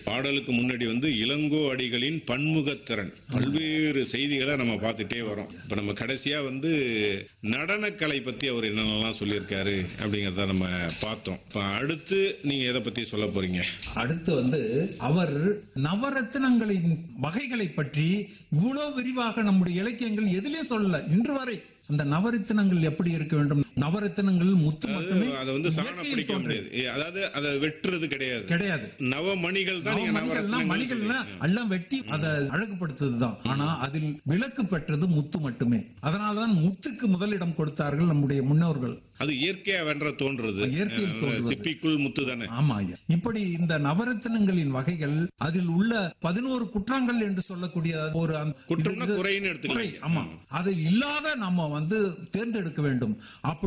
பாடலுக்கு முன்னாடி வந்து இளங்கோ அடிகளின் பன்முகத்திறன் பல்வேறு செய்திகளை நம்ம பார்த்துட்டே வரோம் இப்ப நம்ம கடைசியா வந்து நடனக்கலை பத்தி அவர் என்னென்னலாம் சொல்லியிருக்காரு அப்படிங்கறத நம்ம பார்த்தோம் இப்ப அடுத்து நீங்க எதை பத்தி சொல்ல போறீங்க அடுத்து வந்து அவர் நவரத்தினங்களின் வகைகளை பற்றி இவ்வளவு விரிவாக நம்முடைய இலக்கியங்கள் எதிலே சொல்லல இன்று வரை அந்த நவரத்தினங்கள் எப்படி இருக்க வேண்டும் நவரத்தினங்கள் முத்து மட்டுமே அதை வந்து சாண இயற்கையில் பிடிக்க தோன்றியது. முடியாது ஏ, அதாவது அதை வெட்டுறது கிடையாது கிடையாது நவமணிகள் தான் நீங்க மணிகள்னா நவரத்னங்கள் மணிகள்னா சொல்றீங்க. எல்லாம் வெட்டி அதை அழகுபடுத்துறதுதான் ஆனா அதில் விலக்கு பெற்றது முத்து மட்டுமே அதனாலதான் முத்துக்கு முதலிடம் கொடுத்தார்கள் நம்முடைய முன்னோர்கள் அது இயற்கையா வென்ற தோன்றது இயற்கையில் தோன்றுவது. சிப்பிக்குள் முத்து தானே ஆமா ஐயா இப்படி இந்த நவரத்தினங்களின் வகைகள் அதில் உள்ள பதினோரு குற்றங்கள் என்று சொல்லக்கூடிய ஒரு அந்த- குற்றம்னா இது- குறைன்னு குறை எடுத்துக்கலாம் ஆமா அதில் இல்லாத நம்ம வந்து தேர்ந்தெடுக்க வேண்டும் அப்படி